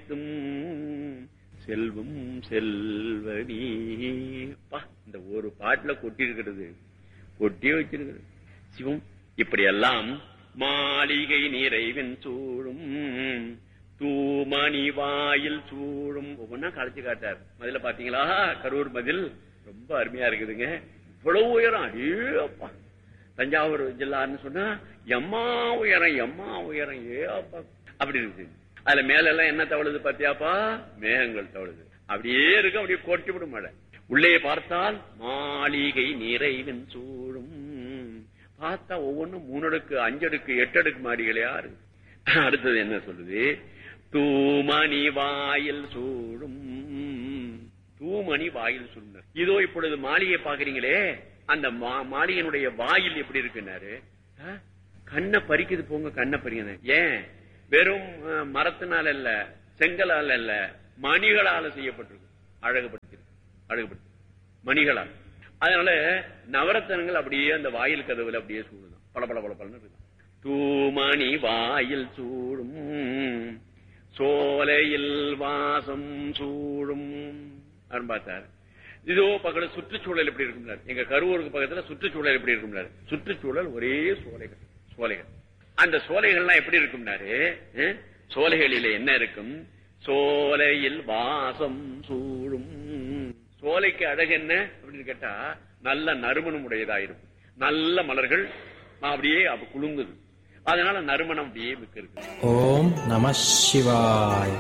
அனைத்தும் செல்வம் செல்வனி பா இந்த ஒரு பாட்டுல கொட்டி இருக்கிறது கொட்டியே வச்சிருக்கிறது சிவம் இப்படியெல்லாம் மாளிகை நிறைவின் சூழும் தூமணி வாயில் சூழும் ஒவ்வொன்னா கழிச்சு காட்டார் மதில பாத்தீங்களா கரூர் மதில் ரொம்ப அருமையா இருக்குதுங்க இவ்வளவு உயரம் அடேப்பா தஞ்சாவூர் ஜில்லான்னு சொன்னா எம்மா உயரம் எம்மா உயரம் ஏ அப்பா அப்படி இருக்குது அதுல மேல எல்லாம் என்ன தவழுது பாத்தியாப்பா மேகங்கள் தவழுது அப்படியே இருக்கு அப்படியே கொட்டி விடும் மழை உள்ளே பார்த்தால் மாளிகை நிறைவின் சூழும் பார்த்தா ஒவ்வொன்றும் மூணடுக்கு அஞ்சடுக்கு எட்டடுக்கு மாடிகளையா இருக்கு அடுத்தது என்ன சொல்லுது தூமணி வாயில் சூழும் தூமணி வாயில் சூழ்ந்தார் இதோ இப்பொழுது மாளிகை பாக்குறீங்களே அந்த மா- மாளிகையினுடைய வாயில் எப்படி இருக்குன்னாரு ஆ? கண்ணை பறிக்குது போங்க கண்ணை பறிக்குது ஏன் வெறும் அஹ், மரத்தினால அல்ல செங்கலால் அல்ல மணிகளால செய்யப்பட்டிருக்கு அழகுபடுத்திருக்கு அழகுபடுத்தி மணிகளால் அதனால நவரத்தனங்கள் அப்படியே அந்த வாயில் கதவுல அப்படியே சூடுதான் பல பல பல பலன்னு இருக்கு தூமணி வாயில் சூடும் சோலையில் வாசம் சூடும் அப்படின்னு பார்த்தார் இதோ பக்கத்துல சுற்றுச்சூழல் எப்படி இருக்கும் எங்க கரூருக்கு பக்கத்துல சுற்றுச்சூழல் எப்படி இருக்கும் சுற்றுச்சூழல் ஒரே சோலைகள் சோலைகள் அந்த சோலைகள்லாம் எப்படி இருக்கும்னாரு அஹ், சோலைகளில என்ன இருக்கும் சோலையில் வாசம் சூடும் சோலைக்கு அழகு என்ன அப்படின்னு கேட்டா நல்ல நறுமணம் உடையதா இருக்கும் நல்ல மலர்கள் அப்படியே அப்ப குலுங்குது அதனால நறுமணம் அப்படியே மிக்க இருக்கு ஓம் நம சிவாய்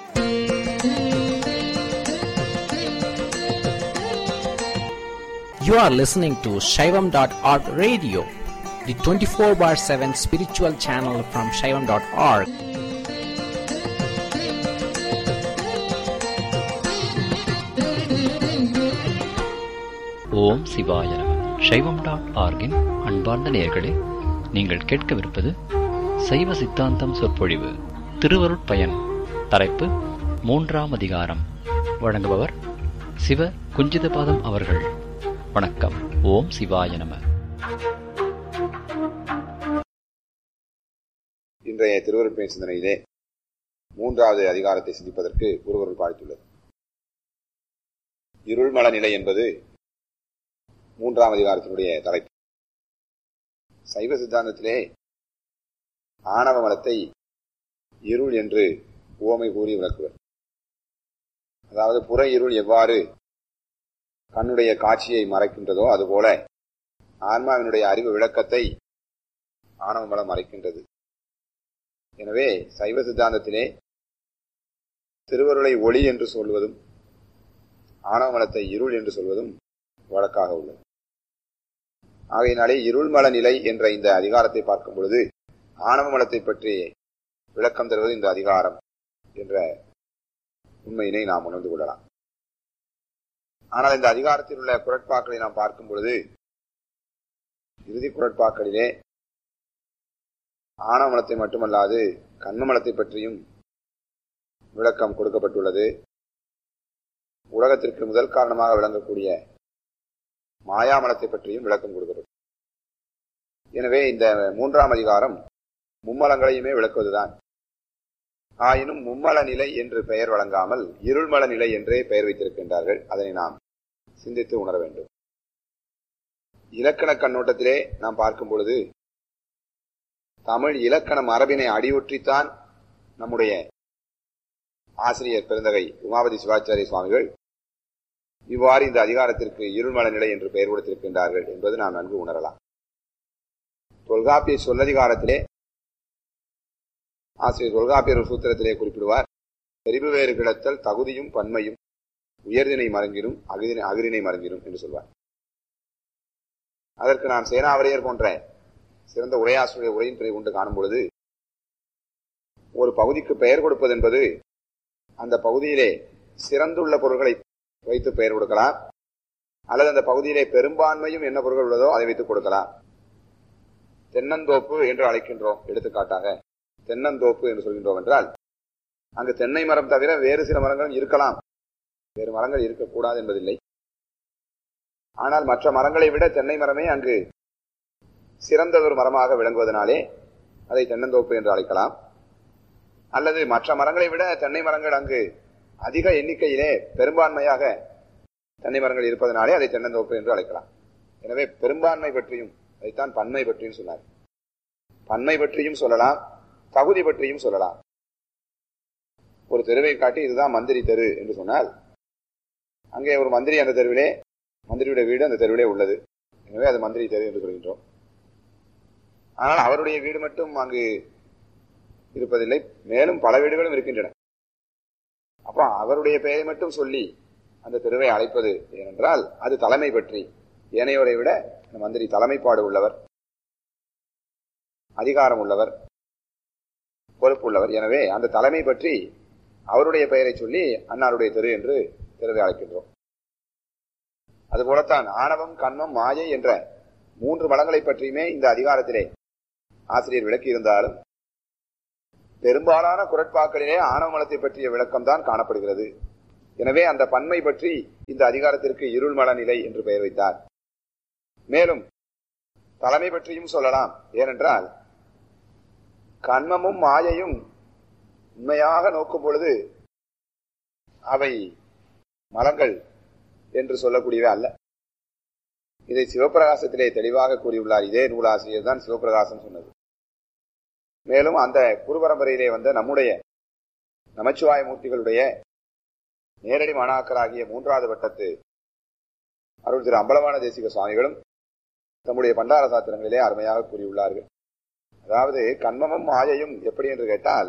You are listening to Shaivam.org radio, the 24 bar 7 spiritual channel from Shaivam.org. ஓம் சிவாய நம சைவம் டாட் ஆர்கின் அன்பார்ந்த நேயர்களே நீங்கள் கேட்கவிருப்பது சைவ சித்தாந்தம் சொற்பொழிவு திருவருட்பயன் தலைப்பு மூன்றாம் அதிகாரம் வழங்குபவர் சிவ குஞ்சிதபாதம் அவர்கள் வணக்கம் ஓம் சிவாய நம இன்றைய திருவருட்பயன் சிந்தனையிலே மூன்றாவது அதிகாரத்தை சிந்திப்பதற்கு ஒருவர்கள் பாய்த்துள்ளது இருள்மல நிலை என்பது மூன்றாம் அதிகாரத்தினுடைய தலைப்பு சைவ சித்தாந்தத்திலே ஆணவ மலத்தை இருள் என்று உவமை கூறி விளக்குவர் அதாவது புற இருள் எவ்வாறு கண்ணுடைய காட்சியை மறைக்கின்றதோ அதுபோல ஆன்மாவினுடைய அறிவு விளக்கத்தை ஆணவ மலம் மறைக்கின்றது எனவே சைவ சித்தாந்தத்திலே திருவருளை ஒளி என்று சொல்வதும் ஆணவமலத்தை இருள் என்று சொல்வதும் வழக்காக உள்ளது ஆகையினாலே இருள்மல நிலை என்ற இந்த அதிகாரத்தை பார்க்கும் பொழுது ஆணவமலத்தை பற்றி விளக்கம் தருவது இந்த அதிகாரம் என்ற உண்மையினை நாம் உணர்ந்து கொள்ளலாம் ஆனால் இந்த அதிகாரத்தில் உள்ள குரட்பாக்களை நாம் பார்க்கும் பொழுது இறுதி குரட்பாக்களிலே ஆணவமலத்தை மட்டுமல்லாது கண்ணுமலத்தை பற்றியும் விளக்கம் கொடுக்கப்பட்டுள்ளது உலகத்திற்கு முதல் காரணமாக விளங்கக்கூடிய மாயாமலத்தை பற்றியும் விளக்கம் கொடுக்கப்பட்டது எனவே இந்த மூன்றாம் அதிகாரம் மும்மலங்களையுமே விளக்குவதுதான் ஆயினும் மும்மல நிலை என்று பெயர் வழங்காமல் இருள்மல நிலை என்றே பெயர் வைத்திருக்கின்றார்கள் அதனை நாம் சிந்தித்து உணர வேண்டும் இலக்கண கண்ணோட்டத்திலே நாம் பார்க்கும் பொழுது தமிழ் இலக்கண மரபினை அடியொற்றித்தான் நம்முடைய ஆசிரியர் பெருந்தகை உமாபதி சிவாச்சாரிய சுவாமிகள் இவ்வாறு இந்த அதிகாரத்திற்கு இருள்மல நிலை என்று பெயர் கொடுத்திருக்கின்றார்கள் என்பது நாம் நன்கு உணரலாம் தொல்காப்பிய சொல்லதிகாரத்திலே ஆசிரியர் தொல்காப்பியர் ஒரு சூத்திரத்திலே குறிப்பிடுவார் தெரிவு வேறு கிடத்தல் தகுதியும் பன்மையும் உயர்தினை மறங்கிடும் அகிதினை அகிரினை மறங்கிடும் என்று சொல்வார் அதற்கு நாம் சேனாவரையர் போன்ற சிறந்த உரையாசிரியர் உரையின் பிறை கொண்டு காணும் பொழுது ஒரு பகுதிக்கு பெயர் கொடுப்பது என்பது அந்த பகுதியிலே சிறந்துள்ள பொருள்களை வைத்து பெயர் கொடுக்கலாம் அல்லது அந்த பகுதியிலே பெரும்பான்மையும் என்ன பொருட்கள் உள்ளதோ அதை வைத்து கொடுக்கலாம் தென்னந்தோப்பு என்று அழைக்கின்றோம் எடுத்துக்காட்டாக தென்னந்தோப்பு என்று சொல்கின்றோம் என்றால் அங்கு தென்னை மரம் தவிர வேறு சில மரங்களும் இருக்கலாம் வேறு மரங்கள் இருக்கக்கூடாது என்பதில்லை ஆனால் மற்ற மரங்களை விட தென்னை மரமே அங்கு சிறந்த ஒரு மரமாக விளங்குவதனாலே அதை தென்னந்தோப்பு என்று அழைக்கலாம் அல்லது மற்ற மரங்களை விட தென்னை மரங்கள் அங்கு அதிக எண்ணிக்கையிலே பெரும்பான்மையாக தென்னை மரங்கள் இருப்பதனாலே அதை தென்னந்தோப்பு என்று அழைக்கலாம் எனவே பெரும்பான்மை பற்றியும் அதைத்தான் பன்மை பற்றியும் சொன்னார் பன்மை பற்றியும் சொல்லலாம் தகுதி பற்றியும் சொல்லலாம் ஒரு தெருவை காட்டி இதுதான் மந்திரி தெரு என்று சொன்னால் அங்கே ஒரு மந்திரி அந்த தெருவிலே மந்திரியுடைய வீடு அந்த தெருவிலே உள்ளது எனவே அது மந்திரி தெரு என்று சொல்கின்றோம் ஆனால் அவருடைய வீடு மட்டும் அங்கு இருப்பதில்லை மேலும் பல வீடுகளும் இருக்கின்றன அப்ப அவருடைய பெயரை மட்டும் சொல்லி அந்த தெருவை அழைப்பது ஏனென்றால் அது தலைமை பற்றி ஏனையோரை விட அந்த மந்திரி தலைமைப்பாடு உள்ளவர் அதிகாரம் உள்ளவர் பொறுப்பு உள்ளவர் எனவே அந்த தலைமை பற்றி அவருடைய பெயரை சொல்லி அன்னாருடைய தெரு என்று தெருவை அழைக்கின்றோம் அதுபோலத்தான் ஆணவம் கண்மம் மாயை என்ற மூன்று மலங்களை பற்றியுமே இந்த அதிகாரத்திலே ஆசிரியர் விளக்கி இருந்தாலும் பெரும்பாலான குரட்பாக்களிலே ஆணவ மலத்தை பற்றிய விளக்கம் தான் காணப்படுகிறது எனவே அந்த பன்மை பற்றி இந்த அதிகாரத்திற்கு இருள்மல நிலை என்று பெயர் வைத்தார் மேலும் தலைமை பற்றியும் சொல்லலாம் ஏனென்றால் கண்மமும் மாயையும் உண்மையாக நோக்கும் பொழுது அவை மலங்கள் என்று சொல்லக்கூடியவை அல்ல இதை சிவபிரகாசத்திலே தெளிவாக கூறியுள்ளார் இதே நூலாசிரியர் தான் சிவபிரகாசம் சொன்னது மேலும் அந்த குரு பரம்பரையிலே வந்த நம்முடைய நமச்சிவாய மூர்த்திகளுடைய நேரடி மாணாக்கராகிய மூன்றாவது வட்டத்து அருள் திரு அம்பலவான தேசிக சுவாமிகளும் தம்முடைய பண்டார சாத்திரங்களிலே அருமையாக கூறியுள்ளார்கள் அதாவது கண்மமும் மாயையும் எப்படி என்று கேட்டால்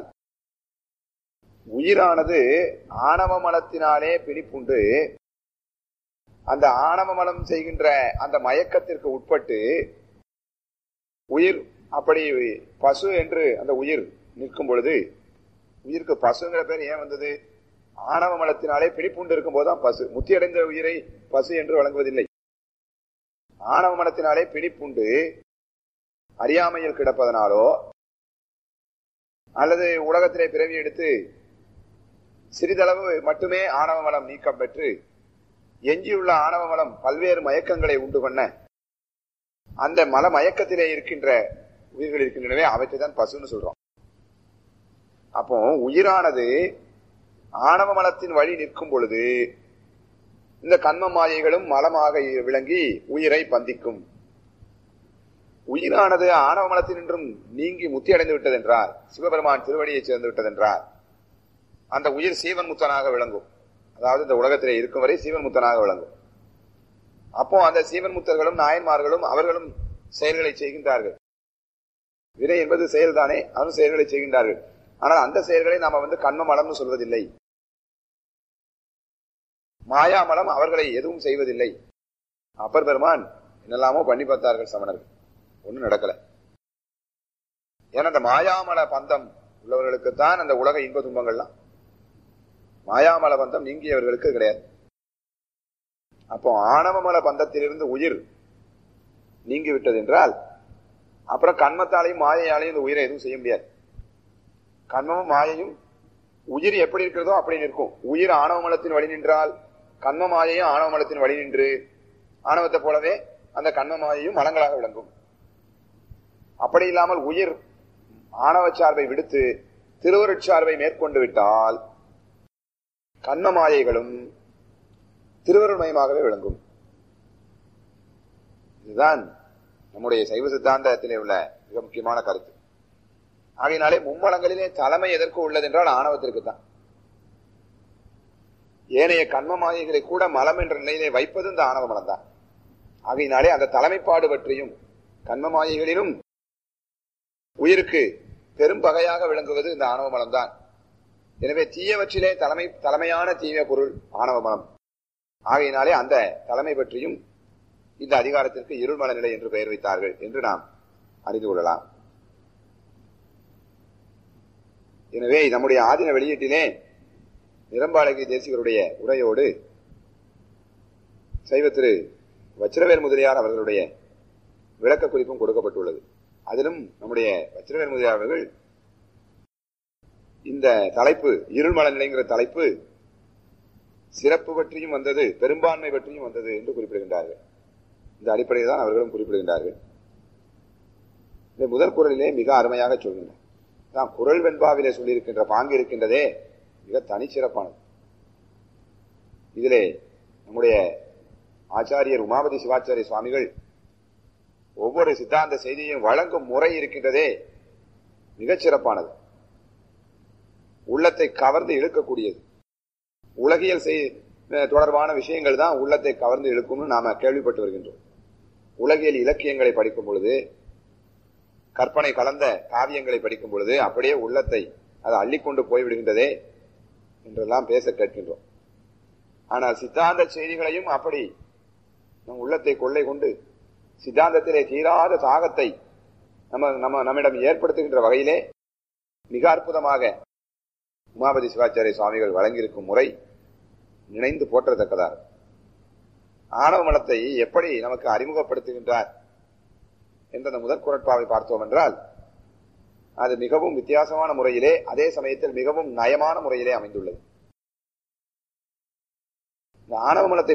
உயிரானது ஆணவ மலத்தினாலே பிணிப்புண்டு அந்த ஆணவ மலம் செய்கின்ற அந்த மயக்கத்திற்கு உட்பட்டு உயிர் அப்படி பசு என்று அந்த உயிர் நிற்கும் பொழுது உயிருக்கு பசுங்கிற பேர் ஏன் வந்தது ஆணவ மலத்தினாலே பிடிப்புண்டு இருக்கும் போதுதான் பசு முத்தியடைந்த உயிரை பசு என்று வழங்குவதில்லை ஆணவ மலத்தினாலே பிடிப்புண்டு அறியாமையில் கிடப்பதனாலோ அல்லது உலகத்திலே பிறவி எடுத்து சிறிதளவு மட்டுமே ஆணவ மலம் நீக்கம் பெற்று எஞ்சியுள்ள ஆணவ மலம் பல்வேறு மயக்கங்களை உண்டு பண்ண அந்த மல மயக்கத்திலே இருக்கின்ற உயிர்கள் இருக்கின்றனவே அவற்றை தான் பசுன்னு சொல்றோம் அப்போ உயிரானது ஆணவ மலத்தின் வழி நிற்கும் பொழுது இந்த கண்ம மாயைகளும் மலமாக விளங்கி உயிரை பந்திக்கும் உயிரானது ஆணவ மலத்தினின்றும் நீங்கி முத்தி அடைந்து விட்டதென்றால் சிவபெருமான் திருவடியை சேர்ந்து விட்டதென்றால் அந்த உயிர் சீவன் முத்தனாக விளங்கும் அதாவது இந்த உலகத்திலே இருக்கும் வரை சீவன் முத்தனாக விளங்கும் அப்போ அந்த சீவன் முத்தர்களும் நாயன்மார்களும் அவர்களும் செயல்களை செய்கின்றார்கள் வினை என்பது செயல்தானே அதுவும் செயல்களை செய்கின்றார்கள் ஆனால் அந்த செயல்களை நாம வந்து கண்ம மலம்னு சொல்வதில்லை மாயாமலம் அவர்களை எதுவும் செய்வதில்லை அப்பர் பெருமான் என்னெல்லாமோ பண்ணி பார்த்தார்கள் சமணர்கள் ஒண்ணும் நடக்கல ஏன்னா அந்த மாயாமல பந்தம் உள்ளவர்களுக்குத்தான் அந்த உலக இன்ப துன்பங்கள்லாம் மாயாமல பந்தம் நீங்கியவர்களுக்கு கிடையாது அப்போ ஆணவமல பந்தத்திலிருந்து உயிர் நீங்கி விட்டது என்றால் அப்புறம் கண்மத்தாலையும் மாயையாலையும் இந்த உயிரை எதுவும் செய்ய முடியாது கண்மமும் மாயையும் உயிர் எப்படி இருக்கிறதோ அப்படி நிற்கும் உயிர் ஆணவ மலத்தின் வழி நின்றால் கண்ம மாயையும் ஆணவ மலத்தின் வழி நின்று ஆணவத்தை போலவே அந்த கண்ம மாயையும் மலங்களாக விளங்கும் அப்படி இல்லாமல் உயிர் ஆணவ சார்பை விடுத்து திருவருட்சார்பை மேற்கொண்டு விட்டால் கண்ம மாயைகளும் திருவருள்மயமாகவே விளங்கும் இதுதான் நம்முடைய சைவ சித்தாந்தத்திலே உள்ள மிக முக்கியமான கருத்து ஆகையினாலே மும்மலங்களிலே தலைமை எதற்கு உள்ளது என்றால் ஆணவத்திற்கு தான் ஏனைய கண்ம மாயைகளை கூட மலம் என்ற நிலையிலே வைப்பது இந்த ஆணவ மலம் தான் ஆகையினாலே அந்த தலைமைப்பாடு பற்றியும் கண்ம மாயைகளிலும் உயிருக்கு பெரும் பகையாக விளங்குவது இந்த ஆணவ மலம் தான் எனவே தீயவற்றிலே தலைமை தலைமையான தீய பொருள் ஆணவ மலம் ஆகையினாலே அந்த தலைமை பற்றியும் இந்த அதிகாரத்திற்கு இருள்மல நிலை என்று பெயர் வைத்தார்கள் என்று நாம் அறிந்து கொள்ளலாம் எனவே நம்முடைய ஆதின வெளியீட்டிலே நிரம்பாளகி தேசிகருடைய உரையோடு சைவ திரு வச்சிரவேல் முதலியார் அவர்களுடைய விளக்க குறிப்பும் கொடுக்கப்பட்டுள்ளது அதிலும் நம்முடைய வச்சிரவேல் முதலியார் அவர்கள் இந்த தலைப்பு இருள்மல நிலைங்கிற தலைப்பு சிறப்பு பற்றியும் வந்தது பெரும்பான்மை பற்றியும் வந்தது என்று குறிப்பிடுகின்றார்கள் இந்த அடிப்படையில் தான் அவர்களும் குறிப்பிடுகின்றார்கள் இந்த முதல் குரலிலே மிக அருமையாக சொல்கின்றனர் தான் குரல் வெண்பாவிலே சொல்லியிருக்கின்ற பாங்கு இருக்கின்றதே மிக தனிச்சிறப்பானது இதிலே நம்முடைய ஆச்சாரியர் உமாபதி சிவாச்சாரிய சுவாமிகள் ஒவ்வொரு சித்தாந்த செய்தியையும் வழங்கும் முறை இருக்கின்றதே மிகச் சிறப்பானது உள்ளத்தை கவர்ந்து இழுக்கக்கூடியது உலகியல் செய் தொடர்பான விஷயங்கள் தான் உள்ளத்தை கவர்ந்து இழுக்கும்னு நாம கேள்விப்பட்டு வருகின்றோம் உலகியல் இலக்கியங்களை படிக்கும் பொழுது கற்பனை கலந்த காவியங்களை படிக்கும் பொழுது அப்படியே உள்ளத்தை அதை அள்ளிக்கொண்டு போய்விடுகின்றதே என்றெல்லாம் பேச கேட்கின்றோம் ஆனால் சித்தாந்த செய்திகளையும் அப்படி நம் உள்ளத்தை கொள்ளை கொண்டு சித்தாந்தத்திலே தீராத தாகத்தை நம்ம நம்ம நம்மிடம் ஏற்படுத்துகின்ற வகையிலே மிக அற்புதமாக உமாபதி சிவாச்சாரிய சுவாமிகள் வழங்கியிருக்கும் முறை நினைந்து போற்றத்தக்கதாக ஆணவ மலத்தை எப்படி நமக்கு அறிமுகப்படுத்துகின்றார் என்ற அந்த முதற் குரட்பாவை பார்த்தோம் என்றால் அது மிகவும் வித்தியாசமான முறையிலே அதே சமயத்தில் மிகவும் நயமான முறையிலே அமைந்துள்ளது இந்த ஆணவ மலத்தை